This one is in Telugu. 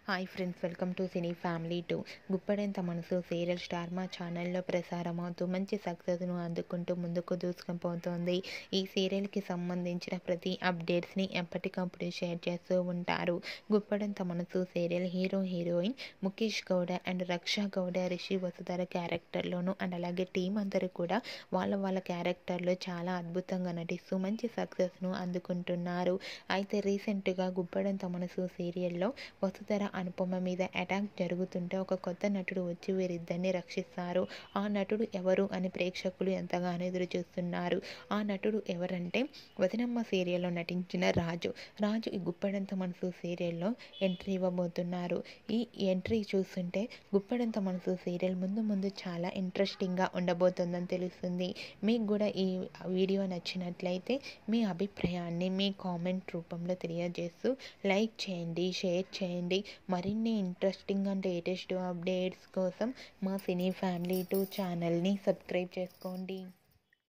hi friends welcome to cine family two Guppedantha Manasu serial star మా ఛానల్లో ప్రసారం అవుతూ మంచి సక్సెస్ను అందుకుంటూ ముందుకు దూసుకొని పోతోంది ఈ సీరియల్కి సంబంధించిన ప్రతి అప్డేట్స్ని ఎప్పటికప్పుడు షేర్ చేస్తూ ఉంటారు Guppedantha Manasu serial hero heroine Mukesh Gowda and Raksha Gowda Rishi Vasudhara క్యారెక్టర్లోను అండ్ అలాగే టీం అందరూ కూడా వాళ్ళ వాళ్ళ క్యారెక్టర్లో చాలా అద్భుతంగా నటిస్తూ మంచి సక్సెస్ను అందుకుంటున్నారు అయితే రీసెంట్గా గుప్పడంత మనసు సీరియల్లో వసుధర అనుపమ మీద అటాక్ జరుగుతుంటే ఒక కొత్త నటుడు వచ్చి వీరిద్దరిని రక్షిస్తారు ఆ నటుడు ఎవరు అని ప్రేక్షకులు ఎంతగానో ఎదురు చూస్తున్నారు ఆ నటుడు ఎవరంటే వదినమ్మ సీరియల్లో నటించిన రాజు రాజు ఈ గుప్పడంత మనసు సీరియల్లో ఎంట్రీ ఇవ్వబోతున్నారు ఈ ఎంట్రీ చూస్తుంటే గుప్పడంత మనసు సీరియల్ ముందు ముందు చాలా ఇంట్రెస్టింగ్గా ఉండబోతుందని తెలుస్తుంది మీకు కూడా ఈ వీడియో నచ్చినట్లయితే మీ అభిప్రాయాన్ని మీ కామెంట్ రూపంలో తెలియజేస్తూ లైక్ చేయండి షేర్ చేయండి మరిన్ని ఇంట్రెస్టింగ్ అండ్ లేటెస్ట్ అప్డేట్స్ కోసం మా సినీ ఫ్యామిలీ టూ ఛానల్ని సబ్స్క్రైబ్ చేసుకోండి